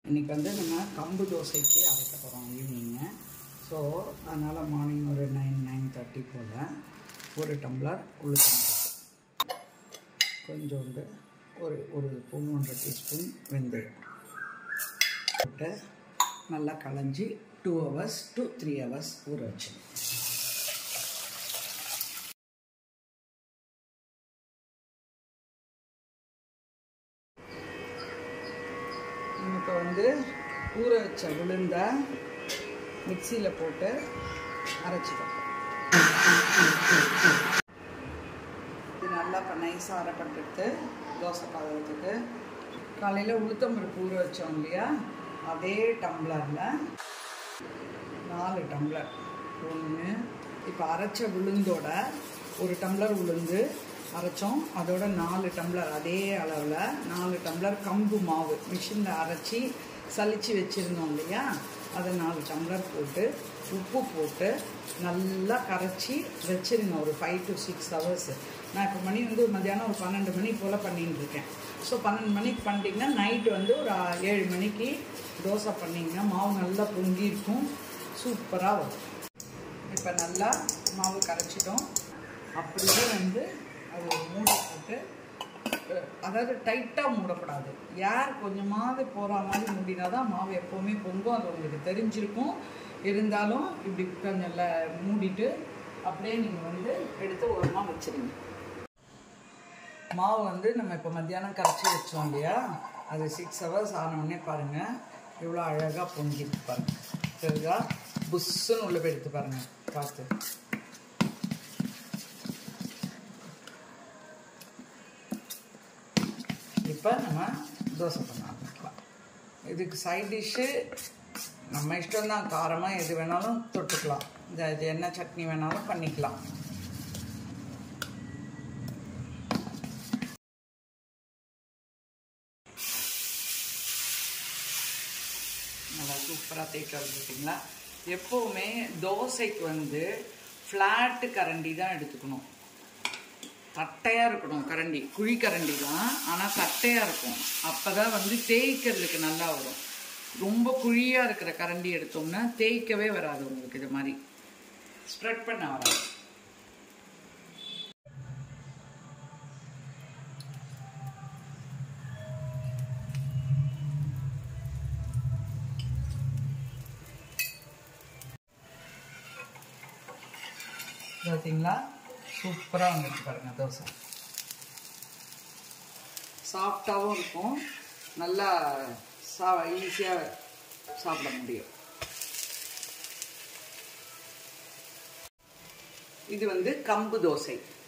இன்றைக்கி வந்து நம்ம கம்பு தோசைக்கு அரைக்க போகிறோம் ஈவினிங்கு ஸோ அதனால் மார்னிங் ஒரு நைன் நைன் தேர்ட்டி போல் ஒரு டம்ளர் உளுத்தம் கொஞ்சோண்டு ஒரு ஒரு ஸ்பூன் ஒன்றரை டீஸ்பூன் வெந்தயம் போட்டு நல்லா களைஞ்சி two hours to three hours ஊற வச்சு இப்போ வந்து ஊற வச்ச விழுந்த மிக்சியில் போட்டு அரைச்சிடும் இது நல்லா இப்போ நைஸாக அரைப்பட்டுட்டு தோசை பாதத்துக்கு காலையில் உளுத்தம் பருப்பு ஊற வச்சோம் இல்லையா அதே டம்ளரில் நாலு டம்ளர் ஒன்று இப்போ அரைச்ச விழுந்தோட ஒரு டம்ளர் உளுந்து அரைச்சோம் அதோட நாலு டம்ளர் அதே அளவில் நாலு டம்ளர் கம்பு மாவு மிஷினில் அரைச்சி சலிச்சு வச்சுருந்தோம் இல்லையா அதை நாலு டம்ளர் போட்டு உப்பு போட்டு நல்லா கரைச்சி வச்சுருங்க ஒரு ஃபைவ் டு சிக்ஸ் ஹவர்ஸ் நான் இப்போ மணி வந்து மத்தியானம் ஒரு பன்னெண்டு மணி போல் பண்ணிட்டு இருக்கேன் ஸோ பன்னெண்டு மணிக்கு பண்ணிட்டீங்கன்னா நைட்டு வந்து ஒரு ஏழு மணிக்கு தோசை பண்ணிங்கன்னா மாவு நல்லா பொங்கி இருக்கும் சூப்பராக வரும் இப்போ நல்லா மாவு கரைச்சிட்டோம் அப்படியே வந்து அது ஒரு மூடி போட்டு அதாவது டைட்டாக மூடக்கூடாது ஏர் கொஞ்சமாவது போகிற மாதிரி மூடினா தான் மாவு எப்போவுமே பொங்கும் அது உங்களுக்கு தெரிஞ்சிருக்கும் இருந்தாலும் இப்படி கொஞ்சம் மூடிட்டு அப்படியே நீங்கள் வந்து எடுத்து ஓரமாக வச்சுருங்க மாவு வந்து நம்ம இப்போ மத்தியானம் கரைச்சி வச்சோம் இல்லையா அது சிக்ஸ் ஹவர்ஸ் ஆனவுடனே பாருங்கள் எவ்வளோ அழகாக பொங்கிட்டு பாருங்கள் தெரியுதா புஷ்ஷுன்னு உள்ள போய் எடுத்து பாருங்கள் பார்த்து இப்போ நம்ம தோசை பண்ண ஆரம்பிக்கலாம் இதுக்கு சைட் டிஷ்ஷு நம்ம இஷ்டம் தான் காரமாக எது வேணாலும் தொட்டுக்கலாம் இந்த இது என்ன சட்னி வேணாலும் பண்ணிக்கலாம் நல்லா சூப்பராக தேய்க்க வந்துட்டிங்களா எப்போவுமே தோசைக்கு வந்து ஃப்ளாட்டு கரண்டி தான் எடுத்துக்கணும் தட்டையாக இருக்கணும் கரண்டி குழி கரண்டி தான் ஆனால் தட்டையாக இருக்கும் அப்போ தான் வந்து தேய்க்கிறதுக்கு நல்லா வரும் ரொம்ப குழியாக இருக்கிற கரண்டி எடுத்தோம்னா தேய்க்கவே வராது உங்களுக்கு இது மாதிரி ஸ்ப்ரெட் பண்ண வராது பார்த்தீங்களா சூப்பராக வந்துட்டு பாருங்க தோசை சாஃப்டாகவும் இருக்கும் நல்லா சா ஈஸியாக சாப்பிட முடியும் இது வந்து கம்பு தோசை